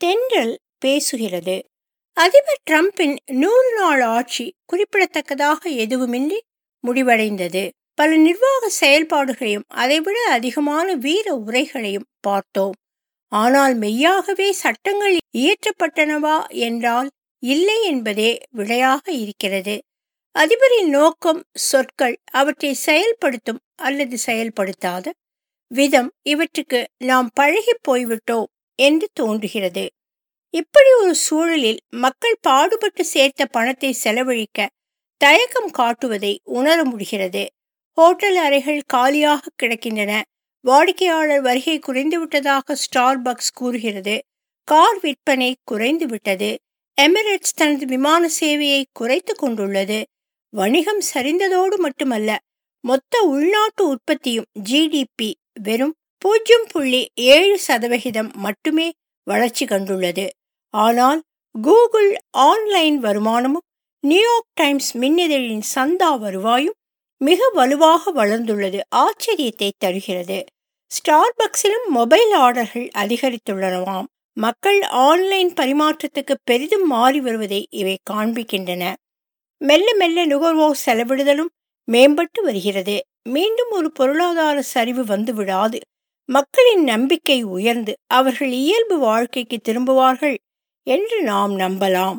தென்றல் பேசுகிறது அதிபர் டிரம்பின் நூறு நாள் ஆட்சி குறிப்பிடத்தக்கதாக எதுவுமின்றி முடிவடைந்தது பல நிர்வாக செயல்பாடுகளையும் அதைவிட அதிகமான வீர உரைகளையும் பார்த்தோம் ஆனால் மெய்யாகவே சட்டங்கள் இயற்றப்பட்டனவா என்றால் இல்லை என்பதே விடையாக இருக்கிறது அதிபரின் நோக்கம் சொற்கள் அவற்றை செயல்படுத்தும் அல்லது செயல்படுத்தாத விதம் இவற்றுக்கு நாம் பழகி போய்விட்டோம் என்று தோன்றுகிறது இப்படி ஒரு சூழலில் மக்கள் பாடுபட்டு சேர்த்த பணத்தை செலவழிக்க தயக்கம் காட்டுவதை உணர முடிகிறது ஹோட்டல் அறைகள் காலியாக கிடக்கின்றன வாடிக்கையாளர் வருகை குறைந்துவிட்டதாக ஸ்டார்பக்ஸ் கூறுகிறது கார் விற்பனை குறைந்து விட்டது எமிரேட்ஸ் தனது விமான சேவையை குறைத்து கொண்டுள்ளது வணிகம் சரிந்ததோடு மட்டுமல்ல மொத்த உள்நாட்டு உற்பத்தியும் ஜிடிபி வெறும் பூஜ்ஜியம் புள்ளி ஏழு சதவிகிதம் மட்டுமே வளர்ச்சி கண்டுள்ளது ஆனால் கூகுள் ஆன்லைன் வருமானமும் நியூயார்க் டைம்ஸ் மின்னிதழின் சந்தா வருவாயும் மிக வலுவாக வளர்ந்துள்ளது ஆச்சரியத்தை தருகிறது ஸ்டார்பக்ஸிலும் மொபைல் ஆர்டர்கள் அதிகரித்துள்ளனவாம் மக்கள் ஆன்லைன் பரிமாற்றத்துக்கு பெரிதும் மாறி வருவதை இவை காண்பிக்கின்றன மெல்ல மெல்ல நுகர்வோர் செலவிடுதலும் மேம்பட்டு வருகிறது மீண்டும் ஒரு பொருளாதார சரிவு வந்து விடாது மக்களின் நம்பிக்கை உயர்ந்து அவர்கள் இயல்பு வாழ்க்கைக்கு திரும்புவார்கள் என்று நாம் நம்பலாம்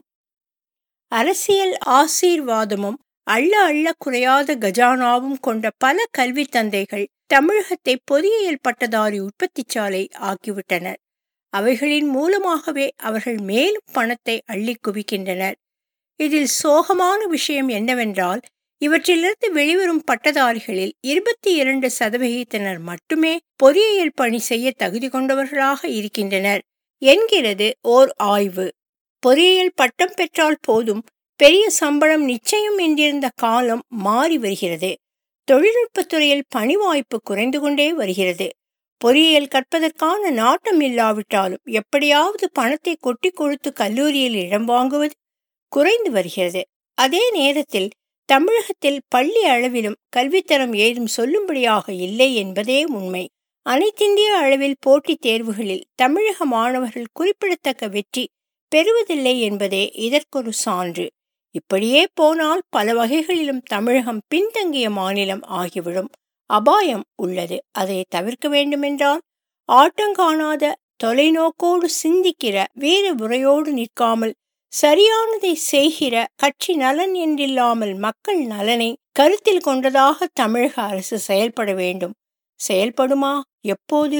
அரசியல் ஆசீர்வாதமும் அள்ள அள்ள குறையாத கஜானாவும் கொண்ட பல கல்வி தந்தைகள் தமிழகத்தை பொறியியல் பட்டதாரி உற்பத்தி சாலை ஆக்கிவிட்டனர் அவைகளின் மூலமாகவே அவர்கள் மேலும் பணத்தை அள்ளி குவிக்கின்றனர் இதில் சோகமான விஷயம் என்னவென்றால் இவற்றிலிருந்து வெளிவரும் பட்டதாரிகளில் இருபத்தி இரண்டு சதவிகிதத்தினர் மட்டுமே பொறியியல் பணி செய்ய தகுதி கொண்டவர்களாக இருக்கின்றனர் என்கிறது ஓர் ஆய்வு பொறியியல் பட்டம் பெற்றால் போதும் பெரிய சம்பளம் நிச்சயம் என்றிருந்த காலம் மாறி வருகிறது தொழில்நுட்பத்துறையில் பணி வாய்ப்பு குறைந்து கொண்டே வருகிறது பொறியியல் கற்பதற்கான நாட்டம் இல்லாவிட்டாலும் எப்படியாவது பணத்தை கொட்டி கொடுத்து கல்லூரியில் இடம் வாங்குவது குறைந்து வருகிறது அதே நேரத்தில் தமிழகத்தில் பள்ளி அளவிலும் கல்வித்தரம் ஏதும் சொல்லும்படியாக இல்லை என்பதே உண்மை அனைத்திந்திய அளவில் போட்டித் தேர்வுகளில் தமிழக மாணவர்கள் குறிப்பிடத்தக்க வெற்றி பெறுவதில்லை என்பதே இதற்கொரு சான்று இப்படியே போனால் பல வகைகளிலும் தமிழகம் பின்தங்கிய மாநிலம் ஆகிவிடும் அபாயம் உள்ளது அதை தவிர்க்க வேண்டுமென்றால் ஆட்டங்காணாத தொலைநோக்கோடு சிந்திக்கிற வீர முறையோடு நிற்காமல் சரியானதை செய்கிற கட்சி நலன் என்றில்லாமல் மக்கள் நலனை கருத்தில் கொண்டதாக தமிழக அரசு செயல்பட வேண்டும் செயல்படுமா எப்போது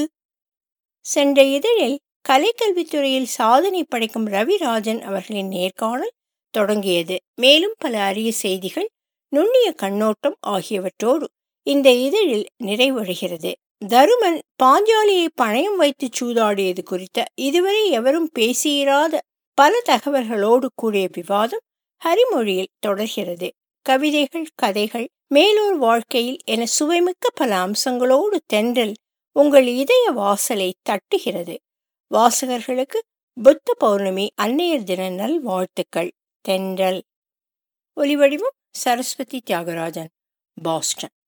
சென்ற இதழில் கலைக்கல்வித்துறையில் சாதனை படைக்கும் ரவிராஜன் அவர்களின் நேர்காணல் தொடங்கியது மேலும் பல அரிய செய்திகள் நுண்ணிய கண்ணோட்டம் ஆகியவற்றோடு இந்த இதழில் நிறைவடைகிறது தருமன் பாஞ்சாலியை பணயம் வைத்து சூதாடியது குறித்த இதுவரை எவரும் பேசியிராத பல தகவல்களோடு கூடிய விவாதம் ஹரிமொழியில் தொடர்கிறது கவிதைகள் கதைகள் மேலோர் வாழ்க்கையில் என சுவைமிக்க பல அம்சங்களோடு தென்றல் உங்கள் இதய வாசலை தட்டுகிறது வாசகர்களுக்கு புத்த பௌர்ணமி அன்னையர் தின நல் வாழ்த்துக்கள் தென்றல் ஒலிவடிவம் சரஸ்வதி தியாகராஜன் பாஸ்டன்